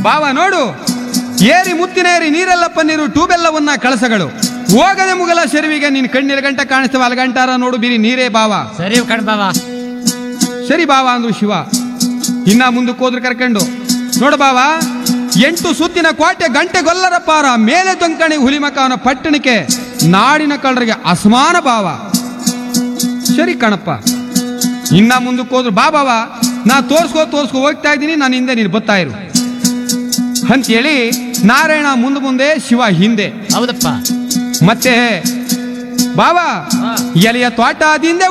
ಬಾವ ನೋಡು ಏರಿ ಮುತ್ತಿನೇರಿ ನೀರೆಲ್ಲ ಪನ್ನೀರು ಟೂಬೆಲ್ಲವನ್ನ ಕಳಸಗಳು ಹೋಗದೆ ಮುಗಲ ಶೆರುವಿಗೆ ನಿನ್ ಕಣ್ಣೀರ ಗಂಟ ಕಾಣಿಸ್ತವ ಅಲ್ಗಂಟಾರ ನೋಡು ಬಿರಿ ನೀರೇ ಬಾವ ಸರಿ ಕಣ್ ಬಾವ ಸರಿ ಬಾವ ಅಂದ್ರು ಶಿವ ಇನ್ನ ಮುಂದಕ್ಕೆ ಹೋದ್ರು ಕರ್ಕೊಂಡು ನೋಡು ಬಾವ ಎಂಟು ಸುತ್ತಿನ ಕೋಟೆ ಗಂಟೆ ಗೊಲ್ಲರ ಪಾರ ಮೇಲೆ ದೊಂಕಣಿ ಹುಲಿಮಕವನ ಪಟ್ಟಣಕ್ಕೆ ನಾಡಿನ ಕಳ್ಳರಿಗೆ ಅಸಮಾನ ಭಾವ ಸರಿ ಕಣಪ್ಪ ಇನ್ನ ಮುಂದಕ್ಕೆ ಹೋದ್ರು ಬಾ ಬಾವ ನಾ ತೋರ್ಸ್ಕೋ ತೋರ್ಸ್ಕೋ ಹೋಗ್ತಾ ಇದ್ದೀನಿ ನಾನು ಹಿಂದೆ ನೀನು ಬತ್ತಾ ಇರು ಅಂತೇಳಿ ನಾರಾಯಣ ಮುಂದೆ ಮುಂದೆ ಶಿವ ಹಿಂದೆ ಹೌದಪ್ಪ ಮತ್ತೆ ಬಾವ ಎಲೆಯ ತೋಟ ಅದಿಂದೆ